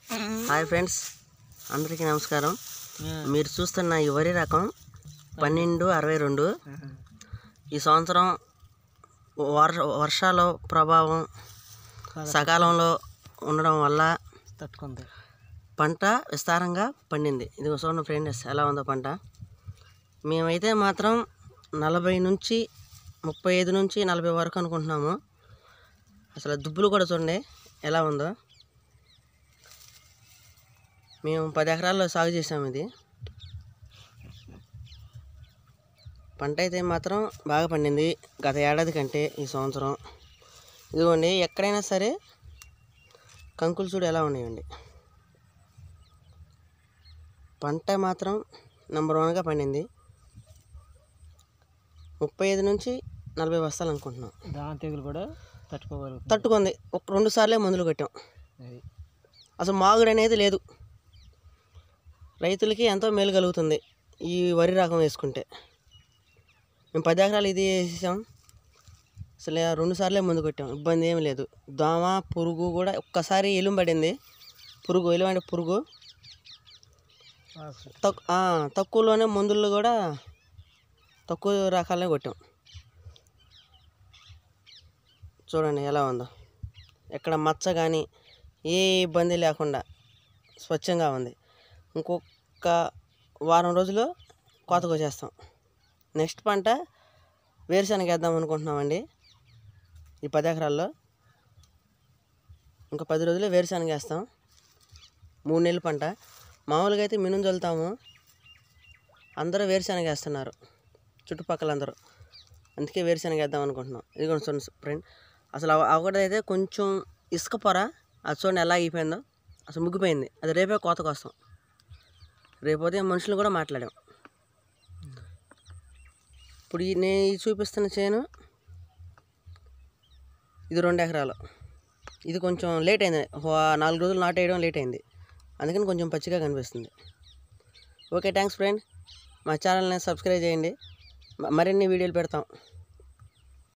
hi friends అందరికీ నమస్కారం మీరు చూస్తున్న ఈ వరి రకం పన్నెండు అరవై రెండు ఈ సంవత్సరం వర్ష వర్షాల ప్రభావం సకాలంలో ఉండడం వల్ల తట్టుకుంది పంట విస్తారంగా పండింది ఇది చూడండి ఫ్రెండ్స్ ఎలా ఉందో పంట మేమైతే మాత్రం నలభై నుంచి ముప్పై ఐదు నుంచి నలభై వరకు అనుకుంటున్నాము అసలు దుబ్బులు కూడా చూడండి ఎలా ఉందో మేము పది ఎకరాల్లో సాగు చేసాము ఇది పంట అయితే మాత్రం బాగా పండింది గత ఏడాది కంటే ఈ సంవత్సరం ఇదిగోండి ఎక్కడైనా సరే కంకులు చూడు ఎలా ఉన్నాయండి పంట మాత్రం నెంబర్ వన్గా పండింది ముప్పై ఐదు నుంచి నలభై బస్తాలు అనుకుంటున్నాం దాని తెగులు కూడా తట్టుకోగలుగుతుంది తట్టుకుంది ఒక రెండు సార్లే మందులు కొట్టాం అది అసలు మాగుడు అనేది లేదు రైతులకి ఎంతో మేలు కలుగుతుంది ఈ వరి రకం వేసుకుంటే మేము పది ఎకరాలు ఇది వేసేసాం అసలు ఆ రెండు సార్లే ముందు కొట్టాం ఇబ్బంది ఏమి లేదు దోమ పురుగు కూడా ఒక్కసారి ఎలుంబడింది పురుగు ఎలువంటి పురుగు తక్కు ఆ, తక్కువలోనే మందులు కూడా తక్కువ రకాలనే కొట్టాం చూడండి ఎలా ఉందో ఎక్కడ మచ్చ కానీ ఏ ఇబ్బంది లేకుండా స్వచ్ఛంగా ఉంది ఇంకొక వారం రోజులు కోతకు వచ్చేస్తాం నెక్స్ట్ పంట వేరుశనగ వేద్దాం అనుకుంటున్నామండి ఈ పది ఎకరాల్లో ఇంకా పది రోజులు వేరుశనగ వేస్తాం మూడు నెలల పంట మామూలుగా అయితే మినుము చల్లుతాము అందరూ వేరుశనగ వేస్తున్నారు చుట్టుపక్కల అందరూ అందుకే వేరుశనగ వేద్దాం అనుకుంటున్నాం ఇది కూడా చూడండి ఫ్రెండ్ అసలు ఒకటైతే కొంచెం ఇసుక పొర అది చూడండి ఎలా అయిపోయిందో అసలు ముగ్గిపోయింది అది రేపే కోతకు వస్తాం రేపు ఉదయం మనుషులు కూడా మాట్లాడాం ఇప్పుడు ఈ నేను ఈ చూపిస్తున్న చేను ఇది రెండు ఎకరాలు ఇది కొంచెం లేట్ అయింది ఒక నాలుగు రోజులు నాటేయడం లేట్ అయింది అందుకని కొంచెం పచ్చిగా కనిపిస్తుంది ఓకే థ్యాంక్స్ ఫ్రెండ్ మా ఛానల్ని సబ్స్క్రైబ్ చేయండి మ- మరిన్ని వీడియోలు పెడతాం